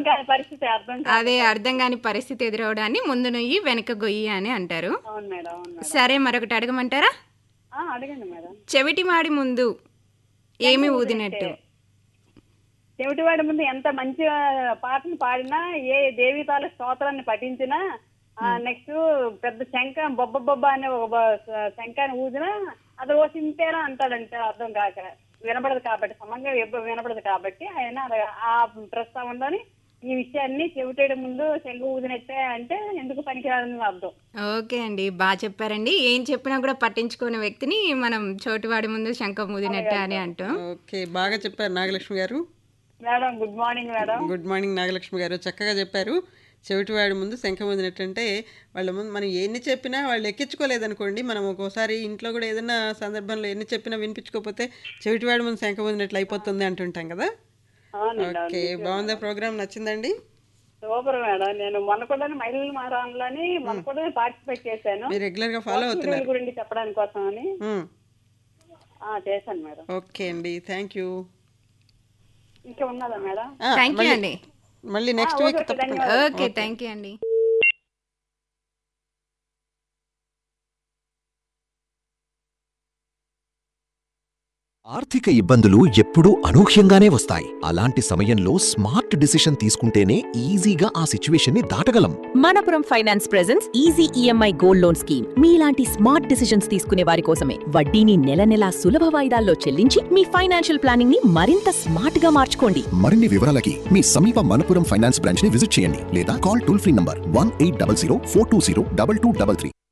కాని పరిస్థితి అర్థం కాదు అదే అర్థం కాని పరిస్థితి ఎదురవడాన్ని ముందు నుయ్యి వెనక గొయ్యి అని అంటారు అవును మేడం అవును మేడం సరే మరొకటి అడగమంటారా ఆ, అడగండి మేడం చెవిటి మాడి ముందు ఏమి ఊదినట్టు చెవిటివాడి ముందు ఎంత మంచి పాటను పాడినా ఏ దేవితాల స్తోత్రాన్ని పఠించినా నెక్స్ట్ పెద్ద శంఖ బొబ్బ బొబ్బ అనే ఒక బ- శంఖాన్ని ఊదినా అది ఓ సింపేనా అంటాడంటే అర్థం కాక వినపడదు కాబట్టి సమంగా ఎప్పుడు వినపడదు కాబట్టి ఆయన అలా- ఆ ప్రస్తావనలోని ఈ విషయాన్ని చెవిటేయడం ముందు శంఖ ఊదినట్టే అంటే ఎందుకు పనికిరాదని అర్థం ఓకే అండి బాగా చెప్పారండి ఏం చెప్పినా కూడా పట్టించుకునే వ్యక్తిని మనం చోటువాడి ముందు శంఖం ఊదినట్ట అని అంటాం ఓకే బాగా చెప్పారు Nagalakshmi garu madam good morning madam good morning Nagalakshmi garu చక్కగా చెప్పారు చెవిటివాడి ముందు శంఖం వదినట్టంటే వాళ్ళ ముందు మనం ఎన్ని చెప్పినా వాళ్ళు ఎక్కించుకోలేదనుకోండి మనం ఒక్కోసారి ఇంట్లో కూడా ఏదైనా సందర్భంలో ఎన్ని చెప్పినా వినిపించుకోకపోతే చెవిటివాడి ముందు శంఖం వదినట్లు అయిపోతుంది అంటుంటాం కదా అవునండి ఓకే బాగుందా ప్రోగ్రామ్ నచ్చిందండి సూపర్ మేడం నేను మొన్న కూడా మహిళల మారాలని మొన్న కూడా పార్టిసిపేట్ చేశాను మీరు రెగ్యులర్గా ఫాలో వీళ్ళ అవుతున్నారు గురించి చెప్పడానికి కోసం అని ఉమ్, ఆ, చేశాను మేడం ఓకే అండి థ్యాంక్ యూ ఇంకా ఉన్నదా మేడం ఆ, థ్యాంక్ యూ మళ్ళీ- అండి మళ్ళీ నెక్స్ట్ ఓకే, వీక్ ఓకే, తప్పకుండా ఓకే థ్యాంక్ యూ అండి ఆర్థిక ఇబ్బందులు ఎప్పుడూ అనూహ్యంగానే వస్తాయి అలాంటి సమయంలో స్మార్ట్ డిసిషన్ తీసుకుంటేనే ఈజీగా ఆ సిచ్యువేషన్ ని దాటగలం Manappuram Finance presents easy EMI gold loan scheme మీలాంటి స్మార్ట్ డిసిషన్స్ తీసుకునే వారి కోసమే వడ్డీని నెల నెలా సులభ వాయిదాల్లో చెల్లించి మీ ఫైనాన్షియల్ ప్లానింగ్ ని మరింత స్మార్ట్ గా మార్చుకోండి మరిన్ని వివరాలకి మీ సమీప మనపురం ఫైనాన్స్ బ్రాంచ్ ని విజిట్ చేయండి లేదా call toll free number one eight double zero four two zero double two double three